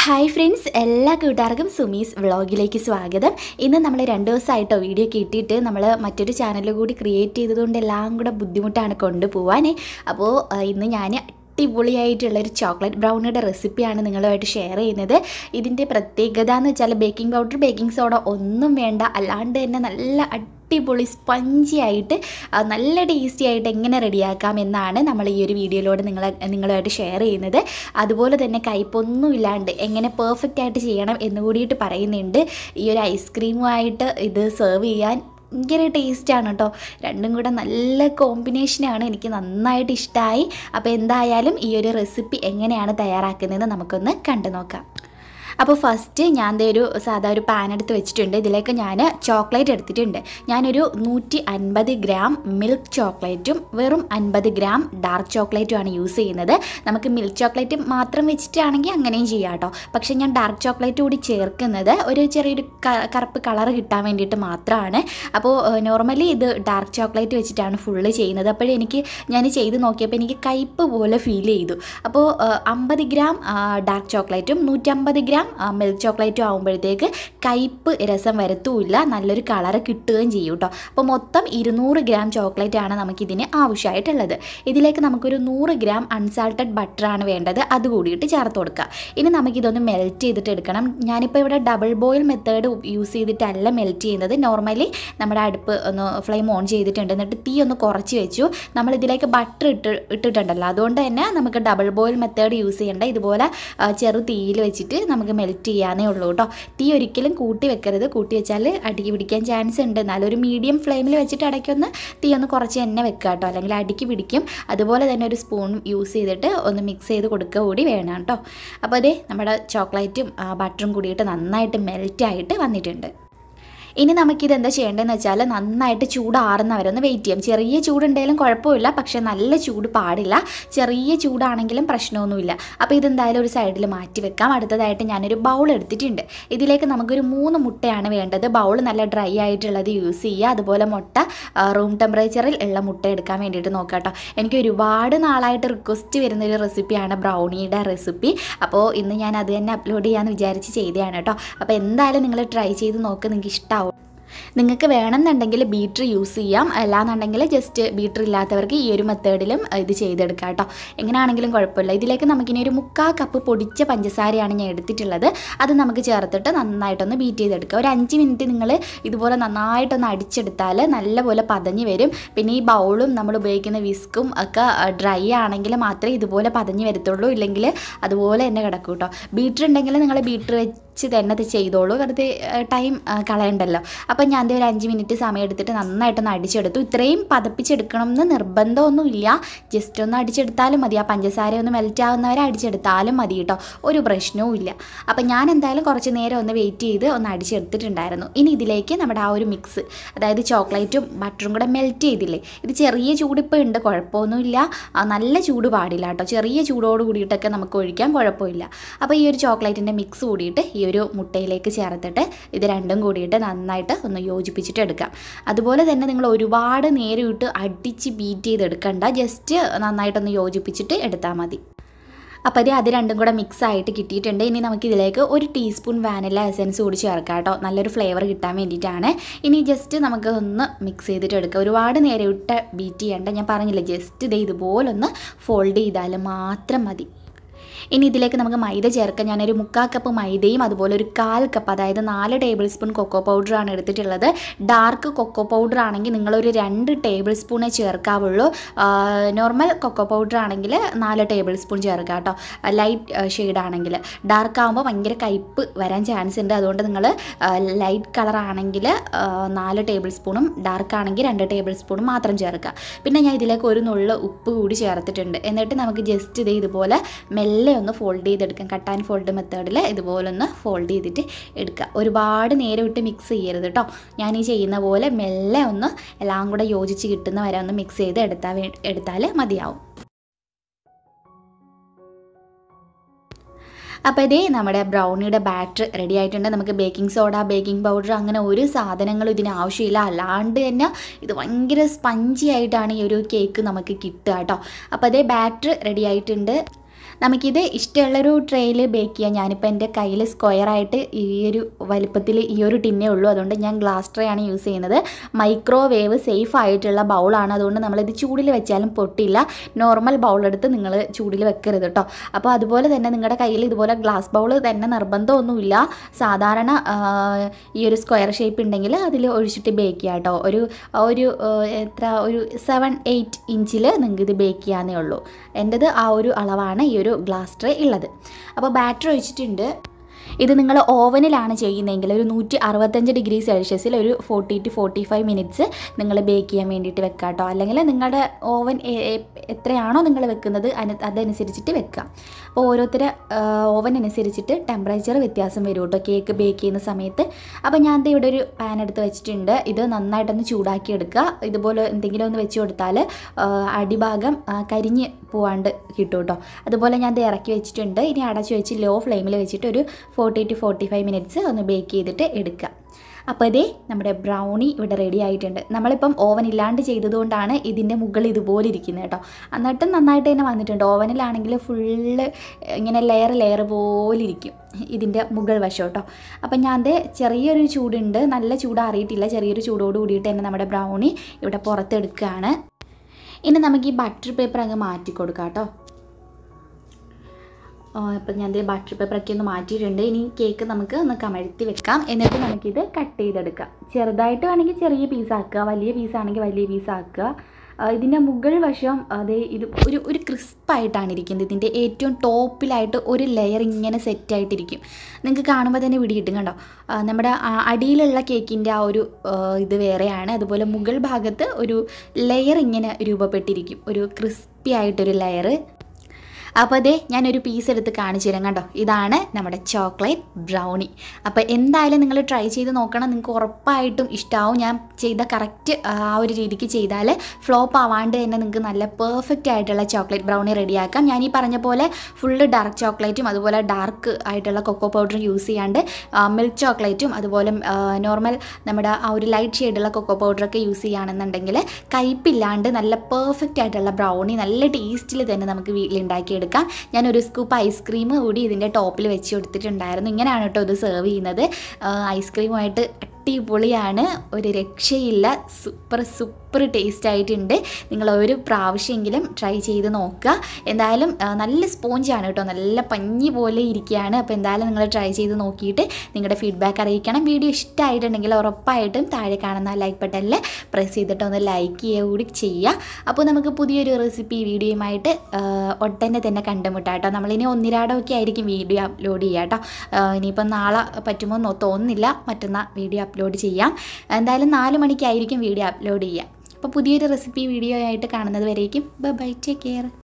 hi friends എല്ലാ കൂട്ടുകാർക്കും സുമീസ് വ്ളോഗിലേക്ക് സ്വാഗതം ഇന്ന് നമ്മൾ രണ്ട് ദിവസമായിട്ടോ വീഡിയോ കിട്ടിയിട്ട് നമ്മൾ മറ്റൊരു ചാനൽ കൂടി ക്രിയേറ്റ് ചെയ്തതുകൊണ്ട് എല്ലാം കൂടെ ബുദ്ധിമുട്ടാണ് കൊണ്ടുപോകാൻ അപ്പോൾ ആ, ഇന്ന് ഞാൻ അടിപൊളിയായിട്ടുള്ള ഒരു ചോക്ലേറ്റ് ബ്രൗണിയുടെ റെസിപ്പിയാണ് നിങ്ങളുമായിട്ട് ഷെയർ ചെയ്യുന്നത് ഇതിൻ്റെ പ്രത്യേകത എന്ന് വെച്ചാൽ ബേക്കിംഗ് പൗഡർ ബേക്കിംഗ് സോഡ ഒന്നും വേണ്ട അല്ലാണ്ട് തന്നെ നല്ല അടിപൊളി സ്പഞ്ചി ആയിട്ട് ആ, നല്ല ടേസ്റ്റി ആയിട്ട് എങ്ങനെ റെഡിയാക്കാം എന്നാണ് നമ്മൾ ഈ ഒരു വീഡിയോയിലൂടെ നിങ്ങളെ നിങ്ങളുമായിട്ട് ഷെയർ ചെയ്യുന്നത് അതുപോലെ തന്നെ കയ്പൊന്നും ഇല്ലാണ്ട് എങ്ങനെ പെർഫെക്റ്റ് ആയിട്ട് ചെയ്യണം എന്ന് കൂടിയിട്ട് പറയുന്നുണ്ട് ഈ ഒരു ഐസ്ക്രീമുമായിട്ട് ഇത് സെർവ് ചെയ്യാൻ ഭയങ്കര ടേസ്റ്റാണ് കേട്ടോ രണ്ടും കൂടെ നല്ല കോമ്പിനേഷനാണ് എനിക്ക് നന്നായിട്ട് ഇഷ്ടമായി അപ്പോൾ എന്തായാലും ഈ ഒരു റെസിപ്പി എങ്ങനെയാണ് തയ്യാറാക്കുന്നതെന്ന് നമുക്കൊന്ന് കണ്ടു നോക്കാം അപ്പോൾ ഫസ്റ്റ് ഞാൻ ദേ ഒരു സാധാ ഒരു പാൻ എടുത്ത് വെച്ചിട്ടുണ്ട് ഇതിലേക്ക് ഞാൻ ചോക്ലേറ്റ് എടുത്തിട്ടുണ്ട് ഞാനൊരു നൂറ്റി അൻപത് ഗ്രാം മിൽക്ക് ചോക്ലേറ്റും വെറും അൻപത് ഗ്രാം ഡാർക്ക് ചോക്ലേറ്റും ആണ് യൂസ് ചെയ്യുന്നത് നമുക്ക് മിൽക്ക് ചോക്ലേറ്റ് മാത്രം വെച്ചിട്ടാണെങ്കിൽ അങ്ങനെയും ചെയ്യാം കേട്ടോ പക്ഷേ ഞാൻ ഡാർക്ക് ചോക്ലേറ്റ് കൂടി ചേർക്കുന്നത് ഒരു ചെറിയൊരു ക- കറുപ്പ് കളർ കിട്ടാൻ വേണ്ടിയിട്ട് മാത്രമാണ് അപ്പോൾ നോർമലി ഇത് ഡാർക്ക് ചോക്ലേറ്റ് വെച്ചിട്ടാണ് ഫുള്ള് ചെയ്യുന്നത് അപ്പോഴേ എനിക്ക് ഞാൻ ചെയ്ത് നോക്കിയപ്പോൾ എനിക്ക് കയ്പ്പ് പോലെ ഫീൽ ചെയ്തു അപ്പോൾ അമ്പത് ഗ്രാം ഡാർക്ക് ചോക്ലേറ്റും നൂറ്റമ്പത് ഗ്രാം മിൽക്ക് ചോക്ലേറ്റും ആകുമ്പോഴത്തേക്ക് കയ്പ്പ് രസം വരത്തുമില്ല നല്ലൊരു കളറ് കിട്ടുകയും ചെയ്യും കേട്ടോ അപ്പോൾ മൊത്തം ഇരുന്നൂറ് ഗ്രാം ചോക്ലേറ്റ് ആണ് നമുക്കിതിന് ആവശ്യമായിട്ടുള്ളത് ഇതിലേക്ക് നമുക്കൊരു നൂറ് ഗ്രാം അൺസാൾട്ടഡ് ബട്ടറാണ് വേണ്ടത് അത് കൂടിയിട്ട് ചേർത്ത് കൊടുക്കുക ഇനി നമുക്കിതൊന്ന് മെൽറ്റ് ചെയ്തിട്ട് എടുക്കണം ഞാനിപ്പോൾ ഇവിടെ ഡബിൾ ബോയിൽ മെത്തേഡ് യൂസ് ചെയ്തിട്ടല്ല മെൽറ്റ് ചെയ്യുന്നത് നോർമലി നമ്മുടെ അടുപ്പ് ഒന്ന് ഫ്ലെയിം ഓൺ ചെയ്തിട്ടുണ്ട് എന്നിട്ട് തീ ഒന്ന് കുറച്ച് വെച്ചു നമ്മൾ ഇതിലേക്ക് ബട്ടർ ഇട്ട് ഇട്ടിട്ടുണ്ടല്ലോ അതുകൊണ്ട് തന്നെ നമുക്ക് ഡബിൾ ബോയിൽ മെത്തേഡ് യൂസ് ചെയ്യേണ്ട ഇതുപോലെ ആ, ചെറു തീയിൽ വെച്ചിട്ട് നമുക്ക് മെൽറ്റ് ചെയ്യാനേ ഉള്ളൂ കേട്ടോ തീ ഒരിക്കലും കൂട്ടി വെക്കരുത് കൂട്ടി വെച്ചാൽ അടിക്ക് പിടിക്കാൻ ചാൻസ് ഉണ്ട് എന്നാലും ഒരു മീഡിയം ഫ്ലെയിമിൽ വെച്ചിട്ട് ഇടയ്ക്കൊന്ന് തീ ഒന്ന് കുറച്ച് എണ്ണ വെക്കുക കേട്ടോ അല്ലെങ്കിൽ അടിക്ക് പിടിക്കും അതുപോലെ തന്നെ ഒരു സ്പൂൺ യൂസ് ചെയ്തിട്ട് ഒന്ന് മിക്സ് ചെയ്ത് കൊടുക്കുക കൂടി വേണം കേട്ടോ അപ്പോൾ അതേ നമ്മുടെ ചോക്ലേറ്റും ബട്ടറും കൂടിയിട്ട് നന്നായിട്ട് മെൽറ്റായിട്ട് വന്നിട്ടുണ്ട് ഇനി നമുക്കിത് എന്താ ചെയ്യേണ്ടതെന്ന് വെച്ചാൽ നന്നായിട്ട് ചൂടാറുന്ന വരെ ഒന്ന് വെയിറ്റ് ചെയ്യാം ചെറിയ ചൂടുണ്ടെങ്കിലും കുഴപ്പമില്ല പക്ഷേ നല്ല ചൂട് പാടില്ല ചെറിയ ചൂടാണെങ്കിലും പ്രശ്നമൊന്നുമില്ല അപ്പോൾ ഇതെന്തായാലും ഒരു സൈഡിൽ മാറ്റി വെക്കാം അടുത്തതായിട്ട് ഞാനൊരു ബൗൾ എടുത്തിട്ടുണ്ട് ഇതിലേക്ക് നമുക്കൊരു മൂന്ന് മുട്ടയാണ് വേണ്ടത് ബൗൾ നല്ല ഡ്രൈ ആയിട്ടുള്ളത് യൂസ് ചെയ്യുക അതുപോലെ മുട്ട റൂം ടെമ്പറേച്ചറിൽ ഉള്ള മുട്ട എടുക്കാൻ വേണ്ടിയിട്ട് നോക്കാം കേട്ടോ എനിക്ക് ഒരുപാട് നാളായിട്ട് റിക്വസ്റ്റ് വരുന്നൊരു റെസിപ്പിയാണ് ബ്രൗണിയുടെ റെസിപ്പി അപ്പോൾ ഇന്ന് ഞാൻ അത് തന്നെ അപ്ലോഡ് ചെയ്യാമെന്ന് വിചാരിച്ച് ചെയ്തതാണ് കേട്ടോ അപ്പോൾ എന്തായാലും നിങ്ങൾ ട്രൈ ചെയ്ത് നോക്ക് നിങ്ങൾക്ക് ഇഷ്ടമാവും നിങ്ങൾക്ക് വേണമെന്നുണ്ടെങ്കിൽ ബീറ്റർ യൂസ് ചെയ്യാം അല്ലാന്നുണ്ടെങ്കിൽ ജസ്റ്റ് ബീറ്റർ ഇല്ലാത്തവർക്ക് ഈ ഒരു മെത്തേഡിലും ഇത് ചെയ്തെടുക്കാം കേട്ടോ എങ്ങനെയാണെങ്കിലും കുഴപ്പമില്ല ഇതിലേക്ക് നമുക്കിനി ഒരു മുക്കാൽ കപ്പ് പൊടിച്ച പഞ്ചസാരയാണ് ഞാൻ എടുത്തിട്ടുള്ളത് അത് നമുക്ക് ചേർത്തിട്ട് നന്നായിട്ടൊന്ന് ബീറ്റ് ചെയ്തെടുക്കുക ഒരു അഞ്ച് മിനിറ്റ് നിങ്ങൾ ഇതുപോലെ നന്നായിട്ടൊന്ന് അടിച്ചെടുത്താൽ നല്ലപോലെ പതഞ്ഞ് വരും പിന്നെ ഈ ബൗളും നമ്മൾ ഉപയോഗിക്കുന്ന വിസ്കും ഒക്കെ ഡ്രൈ ആണെങ്കിൽ മാത്രമേ ഇതുപോലെ പതഞ്ഞ് വരത്തുള്ളൂ ഇല്ലെങ്കിൽ അതുപോലെ തന്നെ കിടക്കും കേട്ടോ ബീറ്റർ ഉണ്ടെങ്കിൽ നിങ്ങൾ ബീറ്റർ വെച്ച് തന്നെ ഇത് ചെയ്തോളൂ വെറുതെ ടൈം കളയണ്ടല്ലോ അപ്പം ഞാൻ ദേ ഒരു അഞ്ച് മിനിറ്റ് സമയം എടുത്തിട്ട് നന്നായിട്ടൊന്ന് അടിച്ചെടുത്തു ഇത്രയും പതപ്പിച്ചെടുക്കണം എന്ന് നിർബന്ധമൊന്നുമില്ല ജസ്റ്റ് ഒന്ന് അടിച്ചെടുത്താലും മതി ആ പഞ്ചസാര ഒന്ന് മെൽറ്റ് ആവുന്നവരെ അടിച്ചെടുത്താലും മതി കേട്ടോ ഒരു പ്രശ്നവും ഇല്ല അപ്പം ഞാൻ എന്തായാലും കുറച്ച് നേരം ഒന്ന് വെയിറ്റ് ചെയ്ത് ഒന്ന് അടിച്ചെടുത്തിട്ടുണ്ടായിരുന്നു ഇനി ഇതിലേക്ക് നമ്മുടെ ആ ഒരു മിക്സ് അതായത് ചോക്ലേറ്റും ബട്ടറും കൂടെ മെൽറ്റ് ചെയ്തില്ലേ ഇത് ചെറിയ ചൂടിപ്പോൾ ഉണ്ട് കുഴപ്പമൊന്നുമില്ല ആ, നല്ല ചൂട് പാടില്ല കേട്ടോ ചെറിയ ചൂടോട് കൂടിയിട്ടൊക്കെ നമുക്ക് ഒഴിക്കാൻ കുഴപ്പമില്ല അപ്പോൾ ഈ ഒരു ചോക്ലേറ്റിൻ്റെ മിക്സ് കൂടിയിട്ട് ഈ ഒരു മുട്ടയിലേക്ക് ചേർത്തിട്ട് ഇത് രണ്ടും കൂടിയിട്ട് നന്നായിട്ട് ഒന്ന് യോജിപ്പിച്ചിട്ട് എടുക്കാം അതുപോലെ തന്നെ നിങ്ങൾ ഒരുപാട് നേരം ഇട്ട് അടിച്ച് ബീറ്റ് ചെയ്തെടുക്കണ്ട ജസ്റ്റ് നന്നായിട്ടൊന്ന് യോജിപ്പിച്ചിട്ട് എടുത്താൽ മതി അപ്പോൾ അത് അത് രണ്ടും കൂടെ മിക്സ് ആയിട്ട് കിട്ടിയിട്ടുണ്ട് ഇനി നമുക്ക് ഇതിലേക്ക് ഒരു ടീസ്പൂൺ വാനില എസൻസ് കൂടി ചേർക്കാം കേട്ടോ നല്ലൊരു ഫ്ലേവർ കിട്ടാൻ വേണ്ടിയിട്ടാണ് ഇനി ജസ്റ്റ് നമുക്ക് ഒന്ന് മിക്സ് ചെയ്തിട്ട് എടുക്കാം ഒരുപാട് നേരം ഇട്ട് ബീറ്റ് ചെയ്യേണ്ട ഞാൻ പറഞ്ഞില്ല ജസ്റ്റ് ഇത് ഇതുപോലൊന്ന് ഫോൾഡ് ചെയ്താൽ മാത്രം മതി ഇനി ഇതിലേക്ക് നമുക്ക് മൈദ ചേർക്കാം ഞാനൊരു മുക്കാൽ കപ്പ് മൈദയും അതുപോലെ ഒരു കാൽ കപ്പ് അതായത് നാല് ടേബിൾ സ്പൂൺ കൊക്കോ പൗഡറാണ് എടുത്തിട്ടുള്ളത് ഡാർക്ക് കൊക്കോ പൗഡർ ആണെങ്കിൽ നിങ്ങളൊരു രണ്ട് ടേബിൾ സ്പൂണേ ചേർക്കാവുള്ളൂ നോർമൽ കൊക്കോ പൗഡർ ആണെങ്കിൽ നാല് ടേബിൾ സ്പൂൺ ചേർക്കാം കേട്ടോ ലൈറ്റ് ഷെയ്ഡ് ആണെങ്കിൽ ഡാർക്ക് ആകുമ്പോൾ ഭയങ്കര കയ്പ്പ് വരാൻ ചാൻസ് ഉണ്ട് അതുകൊണ്ട് നിങ്ങൾ ലൈറ്റ് കളർ ആണെങ്കിൽ നാല് ടേബിൾ സ്പൂണും ഡാർക്ക് ആണെങ്കിൽ രണ്ട് ടേബിൾ സ്പൂണും മാത്രം ചേർക്കുക പിന്നെ ഞാൻ ഇതിലേക്ക് ഒരു നുള്ള ഉപ്പ് കൂടി ചേർത്തിട്ടുണ്ട് എന്നിട്ട് നമുക്ക് ജസ്റ്റ് ഇത് ഇതുപോലെ മെല്ലെ ഒന്ന് ഫോൾഡ് ചെയ്തെടുക്കാം കട്ട് ആൻഡ് ഫോൾഡ് മെത്തേഡിൽ ഇതുപോലെ ഒന്ന് ഫോൾഡ് ചെയ്തിട്ട് എടുക്കുക ഒരുപാട് നേരം ഇട്ട് മിക്സ് ചെയ്യരുത് കേട്ടോ ഞാൻ ഈ ചെയ്യുന്ന പോലെ മെല്ലെ ഒന്ന് എല്ലാം കൂടെ യോജിച്ച് കിട്ടുന്ന വരെ ഒന്ന് മിക്സ് ചെയ്ത് എടുത്താൽ വേ എടുത്താൽ മതിയാവും അപ്പോൾ ഇതേ നമ്മുടെ ബ്രൗണിയുടെ ബാറ്റർ റെഡി ആയിട്ടുണ്ട് നമുക്ക് ബേക്കിംഗ് സോഡ ബേക്കിംഗ് പൗഡർ അങ്ങനെ ഒരു സാധനങ്ങളും ഇതിന് ആവശ്യമില്ല അല്ലാണ്ട് തന്നെ ഇത് ഭയങ്കര സ്പഞ്ചി ആയിട്ടാണ് ഈ ഒരു കേക്ക് നമുക്ക് കിട്ടുക കേട്ടോ അപ്പോൾ അതേ ബാറ്റർ റെഡി ആയിട്ടുണ്ട് നമുക്കിത് ഇഷ്ടമുള്ളൊരു ട്രേയിൽ ബേക്ക് ചെയ്യാം ഞാനിപ്പോൾ എൻ്റെ കയ്യിൽ സ്ക്വയറായിട്ട് ഈ ഒരു വലിപ്പത്തിൽ ഈ ഒരു ടിന്നേ ഉള്ളൂ അതുകൊണ്ട് ഞാൻ ഗ്ലാസ് ട്രേ ആണ് യൂസ് ചെയ്യുന്നത് മൈക്രോവേവ് സേഫ് ആയിട്ടുള്ള ബൗളാണ് അതുകൊണ്ട് നമ്മളിത് ചൂടിൽ വെച്ചാലും പൊട്ടില്ല നോർമൽ ബൗളെടുത്ത് നിങ്ങൾ ചൂടിൽ വെക്കരുത് കേട്ടോ അപ്പോൾ അതുപോലെ തന്നെ നിങ്ങളുടെ കയ്യിൽ ഇതുപോലെ ഗ്ലാസ് ബൗൾ തന്നെ നിർബന്ധമൊന്നുമില്ല സാധാരണ ആ, ഈ ഒരു സ്ക്വയർ ഷേപ്പ് ഉണ്ടെങ്കിൽ അതിൽ ഒഴിച്ചിട്ട് ബേക്ക് ചെയ്യാം കേട്ടോ ഒരു ഒരു ആ, എത്ര ഒരു സെവൻ എയ്റ്റ് ഇഞ്ചിൽ നിങ്ങൾക്ക് ഇത് ബേക്ക് ചെയ്യാന്നേ ഉള്ളൂ എൻ്റെത് ആ ഒരു അളവാണ് ഈ ഒരു ഗ്ലാസ് ട്രേ ഉള്ളത് അപ്പോൾ ബാറ്റർ ഒഴിച്ചിട്ടുണ്ട് ഇത് നിങ്ങൾ ഓവനിലാണ് ചെയ്യുന്നതെങ്കിൽ ഒരു നൂറ്റി അറുപത്തഞ്ച് ഡിഗ്രി സെൽഷ്യസിൽ ഒരു forty to forty five minutes നിങ്ങൾ ബേക്ക് ചെയ്യാൻ വേണ്ടിയിട്ട് വെക്കുക കേട്ടോ അല്ലെങ്കിൽ നിങ്ങളുടെ ഓവൻ എ- എ- എത്രയാണോ നിങ്ങൾ വെക്കുന്നത് അതിന് അതനുസരിച്ചിട്ട് വെക്കുക അപ്പോൾ ഓരോരുത്തരെ ഓവൻ അനുസരിച്ചിട്ട് ടെമ്പറേച്ചർ വ്യത്യാസം വരും കേട്ടോ കേക്ക് ബേക്ക് ചെയ്യുന്ന സമയത്ത് അപ്പോൾ ഞാൻ ദേ ഇവിടെ ഒരു പാൻ എടുത്ത് വെച്ചിട്ടുണ്ട് ഇത് നന്നായിട്ടൊന്ന് ചൂടാക്കി എടുക്കുക ഇതുപോലെ എന്തെങ്കിലും ഒന്ന് വെച്ച് കൊടുത്താൽ ആ, അടിഭാഗം ആ, കരിഞ്ഞ് പോവാണ്ട് കിട്ടും കേട്ടോ അതുപോലെ ഞാൻ ഇത് ഇറക്കി വെച്ചിട്ടുണ്ട് ഇനി അടച്ച് വെച്ച് ലോ ഫ്ലെയിമിൽ വെച്ചിട്ട് ഒരു forty to forty five minutes ഒന്ന് ബേക്ക് ചെയ്തിട്ട് എടുക്കുക അപ്പോൾ ഇതേ നമ്മുടെ ബ്രൗണി ഇവിടെ റെഡി ആയിട്ടുണ്ട് നമ്മളിപ്പം ഓവൻ ഇല്ലാണ്ട് ചെയ്തതുകൊണ്ടാണ് ഇതിൻ്റെ മുകളിൽ ഇതുപോലെ ഇരിക്കുന്നത് കേട്ടോ എന്നിട്ടും നന്നായിട്ട് തന്നെ വന്നിട്ടുണ്ട് ഓവനിലാണെങ്കിൽ ഫുള്ള് ഇങ്ങനെ ലെയർ ലെയർ പോലെ ഇരിക്കും ഇതിൻ്റെ മുകൾ വശം കേട്ടോ അപ്പം ഞാൻ ദേ ചെറിയൊരു ചൂടുണ്ട് നല്ല ചൂടാറിയിട്ടില്ല ചെറിയൊരു ചൂടോട് കൂടിയിട്ട് തന്നെ നമ്മുടെ ബ്രൗണി ഇവിടെ പുറത്തെടുക്കുകയാണ് ഇനി നമുക്ക് ഈ ബട്ടർ പേപ്പർ അങ്ങ് മാറ്റി കൊടുക്കാം കേട്ടോ ഇപ്പം ഞാൻ ദേ ബട്ടർ പേപ്പറൊക്കെ ഒന്ന് മാറ്റിയിട്ടുണ്ട് ഇനി കേക്ക് നമുക്ക് ഒന്ന് കമഴ്ത്തി വെക്കാം എന്നിട്ട് നമുക്കിത് കട്ട് ചെയ്തെടുക്കാം ചെറുതായിട്ട് വേണമെങ്കിൽ ചെറിയ പീസാക്കുക വലിയ പീസാണെങ്കിൽ വലിയ പീസാക്കുക ഇതിൻ്റെ മുകൾ വശം അതേ ഇത് ഒരു ഒരു ക്രിസ്പായിട്ടാണ് ഇരിക്കുന്നത് ഇതിൻ്റെ ഏറ്റവും ടോപ്പിലായിട്ട് ഒരു ലെയർ ഇങ്ങനെ സെറ്റായിട്ടിരിക്കും നിങ്ങൾക്ക് കാണുമ്പോൾ തന്നെ പിടി കിട്ടും കണ്ടോ ആ, നമ്മുടെ ആ അടിയിലുള്ള കേക്കിൻ്റെ ആ ഒരു ആ, ഇത് വേറെയാണ് അതുപോലെ മുകൾ ഭാഗത്ത് ഒരു ലെയർ ഇങ്ങനെ രൂപപ്പെട്ടിരിക്കും ഒരു ക്രിസ്പി ആയിട്ടൊരു ലെയർ അപ്പോൾ അതേ ഞാനൊരു പീസ് എടുത്ത് കാണിച്ചു തരാം കണ്ടോ ഇതാണ് നമ്മുടെ ചോക്ലേറ്റ് ബ്രൗണി അപ്പോൾ എന്തായാലും നിങ്ങൾ ട്രൈ ചെയ്ത് നോക്കണം നിങ്ങൾക്ക് ഉറപ്പായിട്ടും ഇഷ്ടമാവും ഞാൻ ചെയ്ത കറക്റ്റ് ആ ഒരു രീതിക്ക് ചെയ്താൽ ഫ്ലോപ്പ് ആവാണ്ട് തന്നെ നിങ്ങൾക്ക് നല്ല പെർഫെക്റ്റ് ആയിട്ടുള്ള ചോക്ലേറ്റ് ബ്രൗണി റെഡിയാക്കാം ഞാൻ ഈ പറഞ്ഞ പോലെ ഫുള്ള് ഡാർക്ക് ചോക്ലേറ്റും അതുപോലെ ഡാർക്ക് ആയിട്ടുള്ള കൊക്കോ പൗഡറും യൂസ് ചെയ്യാണ്ട് മിൽക്ക് ചോക്ലേറ്റും അതുപോലെ നോർമൽ നമ്മുടെ ആ ഒരു ലൈറ്റ് ഷെയ്ഡുള്ള കൊക്കോ പൗഡറൊക്കെ യൂസ് ചെയ്യുകയാണെന്നുണ്ടെങ്കിൽ കയ്പില്ലാണ്ട് നല്ല പെർഫെക്റ്റ് ആയിട്ടുള്ള ബ്രൗണി നല്ല ടേസ്റ്റിൽ തന്നെ നമുക്ക് വീട്ടിലുണ്ടാക്കിയെടുക്കാം ഞാൻ ഒരു സ്കൂപ്പ് ഐസ്ക്രീം കൂടി ഇതിൻ്റെ ടോപ്പിൽ വെച്ച് കൊടുത്തിട്ടുണ്ടായിരുന്നു ഇങ്ങനെയാണ് കേട്ടോ ഇത് സെർവ് ചെയ്യുന്നത് ഐസ്ക്രീമുമായിട്ട് അടിപൊളിയാണ് ഒരു രക്ഷയില്ല സൂപ്പർ സൂപ്പർ ടേസ്റ്റ് ആയിട്ടുണ്ട് നിങ്ങൾ ഒരു പ്രാവശ്യമെങ്കിലും ട്രൈ ചെയ്ത് നോക്കുക എന്തായാലും ആ, നല്ല സ്പോഞ്ചാണ് കേട്ടോ നല്ല പഞ്ഞി പോലെ ഇരിക്കുകയാണ് അപ്പോൾ എന്തായാലും നിങ്ങൾ ട്രൈ ചെയ്ത് നോക്കിയിട്ട് നിങ്ങളുടെ ഫീഡ്ബാക്ക് അറിയിക്കണം വീഡിയോ ഇഷ്ടമായിട്ടുണ്ടെങ്കിൽ ഉറപ്പായിട്ടും താഴെ കാണുന്ന ലൈക്ക് ബട്ടണിൽ പ്രസ് ചെയ്തിട്ട് ഒന്ന് ലൈക്ക് ചെയ്യുക കൂടി ചെയ്യുക അപ്പോൾ നമുക്ക് പുതിയൊരു റെസിപ്പി വീഡിയോയുമായിട്ട് ആ, ഉടനെ തന്നെ കണ്ടുമുട്ടാം കേട്ടോ നമ്മളിനി ഒന്നിരാടമൊക്കെ ആയിരിക്കും വീഡിയോ അപ്ലോഡ് ചെയ്യുക കേട്ടോ ആ, ഇനിയിപ്പം നാളെ പറ്റുമോ എന്ന് തോന്നുന്നില്ല മറ്റന്നാൾ വീഡിയോ അപ്ലോഡ് ചെയ്യാം എന്തായാലും നാല് മണിക്കായിരിക്കും വീഡിയോ അപ്ലോഡ് ചെയ്യുക അപ്പോൾ പുതിയൊരു റെസിപ്പി വീഡിയോ ആയിട്ട് കാണുന്നത് വരേക്കും ബൈ ടേക്ക് കെയർ